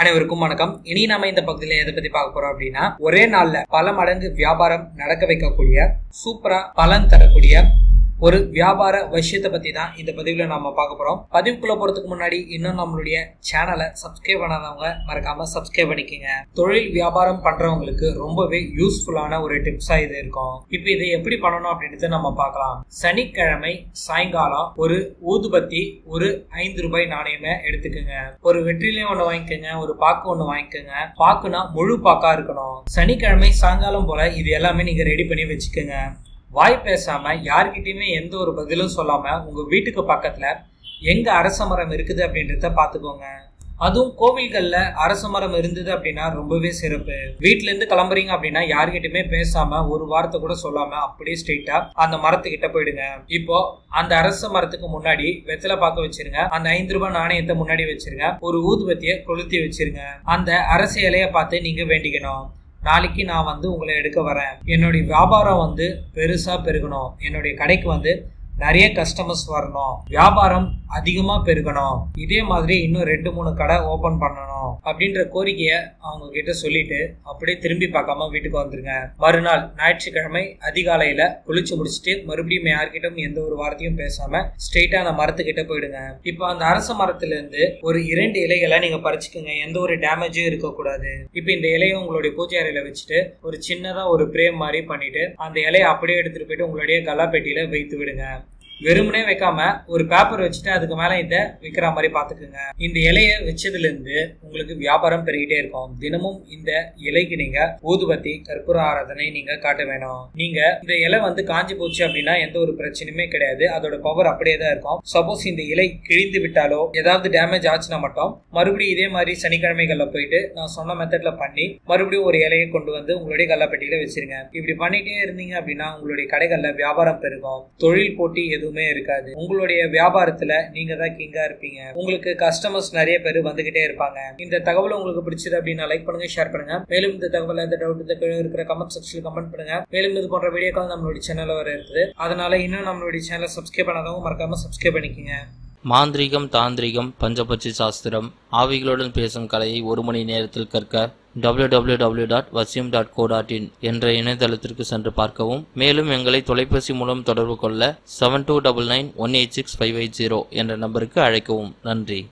அனைவருக்கும் வணக்கம் இனி நாம இந்த பகுதியில எதை பத்தி பார்க்க போறோம் அப்படின்னா ஒரே நாள்ல பல மடங்கு வியாபாரம் நடக்க வைக்கக்கூடிய சூப்பரா பலன் தரக்கூடிய ஒரு வியாபார விஷயத்தை பத்தி தான் இந்த பதிவுல நாம பார்க்க போறோம் பதிவுக்குள்ள போறதுக்கு முன்னாடி இன்னும் நம்மளுடைய சேனலை சப்ஸ்கிரைப் பண்ணாதவங்க மறக்காம சப்ஸ்கிரைப் பண்ணிக்கோங்க தொழில் வியாபாரம் பண்றவங்களுக்கு ரொம்பவே யூஸ்ஃபுல்லான ஒரு டிப்ஸா இது இருக்கும் இப்போ இதை எப்படி பண்ணணும் அப்படின்றத நம்ம பார்க்கலாம் சனிக்கிழமை சாயங்காலம் ஒரு ஊதுபத்தி ஒரு ஐந்து ரூபாய் நாணயமே எடுத்துக்கோங்க ஒரு வெற்றிலையும் ஒண்ணு வாங்கிக்கோங்க ஒரு பாக்கு ஒண்ணு வாங்கிக்கோங்க பாக்குனா முழு பாக்கா இருக்கணும் சனிக்கிழமை சாயங்காலம் போல இது எல்லாமே நீங்க ரெடி பண்ணி வச்சுக்கோங்க வாய் பேசாம யார்கிட்டயுமே எந்த ஒரு பதிலும் சொல்லாம உங்க வீட்டுக்கு பக்கத்துல எங்க அரச மரம் இருக்குது அப்படின்றத பாத்துக்கோங்க அதுவும் கோவில்கள்ல அரச மரம் இருந்தது அப்படின்னா ரொம்பவே சிறப்பு வீட்ல இருந்து கிளம்புறீங்க அப்படின்னா யார்கிட்டயுமே பேசாம ஒரு வார்த்தை கூட சொல்லாம அப்படியே ஸ்ட்ரெயிட்டா அந்த மரத்துக்கிட்ட போயிடுங்க இப்போ அந்த அரச மரத்துக்கு முன்னாடி வெத்தலை பாக்க வச்சிருங்க அந்த ஐந்து ரூபாய் நாணயத்தை முன்னாடி வச்சிருங்க ஒரு ஊதுபத்திய கொளுத்தி வச்சிருங்க அந்த அரச இலைய பார்த்து நீங்க வேண்டிக்கணும் நாளைக்கு நான் வந்து உங்களை எடுக்க வரேன் என்னுடைய வியாபாரம் வந்து பெருசா பெருகணும் என்னுடைய கடைக்கு வந்து நிறைய கஸ்டமர்ஸ் வரணும் வியாபாரம் அதிகமா பெருகணும் இதே மாதிரி இன்னும் ரெண்டு மூணு கடை ஓபன் பண்ணணும் அப்படின்ற கோரிக்கைய அவங்க கிட்ட சொல்லிட்டு அப்படியே திரும்பி பார்க்காம வீட்டுக்கு வந்துருங்க மறுநாள் ஞாயிற்றுக்கிழமை அதிகாலையில குளிச்சு முடிச்சுட்டு மறுபடியும் யார்கிட்டும் எந்த ஒரு வார்த்தையும் பேசாம ஸ்ட்ரெயிட்டா அந்த மரத்துக்கிட்ட போயிடுங்க இப்போ அந்த அரச மரத்துல இருந்து ஒரு இரண்டு இலைகளை நீங்க பறிச்சுக்கோங்க எந்த ஒரு டேமேஜும் இருக்கக்கூடாது இப்போ இந்த இலையை உங்களுடைய பூஜை அறையில வச்சுட்டு ஒரு சின்னதா ஒரு பிரேம் மாதிரி பண்ணிட்டு அந்த இலையை அப்படியே எடுத்துட்டு போயிட்டு உங்களுடைய கலாப்பெட்டியில வைத்து விடுங்க வெறுமனே வைக்காம ஒரு பேப்பர் வச்சுட்டு அதுக்கு மேல இதை விற்கிற மாதிரி பாத்துக்கோங்க இந்த இலைய வச்சதுல இருந்து உங்களுக்கு வியாபாரம் பெருகிட்டே இருக்கும் தினமும் இந்த இலைக்கு நீங்க ஊதுபத்தி கற்பூர ஆராதனை நீங்க காட்ட வேணும் நீங்க இந்த இலை வந்து காஞ்சி போச்சு அப்படின்னா எந்த ஒரு பிரச்சனையுமே கிடையாது அதோட பவர் அப்படியே தான் இருக்கும் சப்போஸ் இந்த இலை கிழிந்து விட்டாலோ ஏதாவது டேமேஜ் ஆச்சுன்னா மட்டும் மறுபடியும் இதே மாதிரி சனிக்கிழமைகள்ல போயிட்டு நான் சொன்ன மெத்தட்ல பண்ணி மறுபடியும் ஒரு இலையை கொண்டு வந்து உங்களுடைய கல்லப்பட்டியில வச்சிருங்க இப்படி பண்ணிட்டே இருந்தீங்க அப்படின்னா உங்களுடைய கடைகள்ல வியாபாரம் பெருகும் தொழில் போட்டி எதுவுமே இருக்காது உங்களுடைய வியாபாரத்துல நீங்க தான் கிங்கா இருப்பீங்க உங்களுக்கு கஸ்டமர்ஸ் நிறைய பேர் வந்துகிட்டே இருப்பாங்க இந்த தகவல் உங்களுக்கு பிடிச்சது அப்படின்னா லைக் பண்ணுங்க ஷேர் பண்ணுங்க மேலும் இந்த தகவல் எந்த டவுட் இந்த கீழே இருக்கிற கமெண்ட் செக்ஷன்ல கமெண்ட் பண்ணுங்க மேலும் இது போன்ற வீடியோக்கள் நம்மளுடைய சேனல்ல வர இருக்குது அதனால இன்னும் நம்மளுடைய சேனலை சப்ஸ்கிரைப் பண்ணாதவங்க மறக்காம சப்ஸ்கிரைப் பண்ணிக்கோங்க மாந்திரீகம் தாந்திரிகம் பஞ்சபட்சி சாஸ்திரம் ஆவிகளுடன் பேசும் கலையை ஒரு மணி நேரத்தில் கற்க www.vasyum.co.in டாட் வசியம் டாட் கோ டாட் இன் என்ற இணையதளத்திற்கு சென்று பார்க்கவும் மேலும் எங்களை தொலைபேசி மூலம் தொடர்பு கொள்ள seven two double nine one eight six five eight zero என்ற நம்பருக்கு அழைக்கவும் நன்றி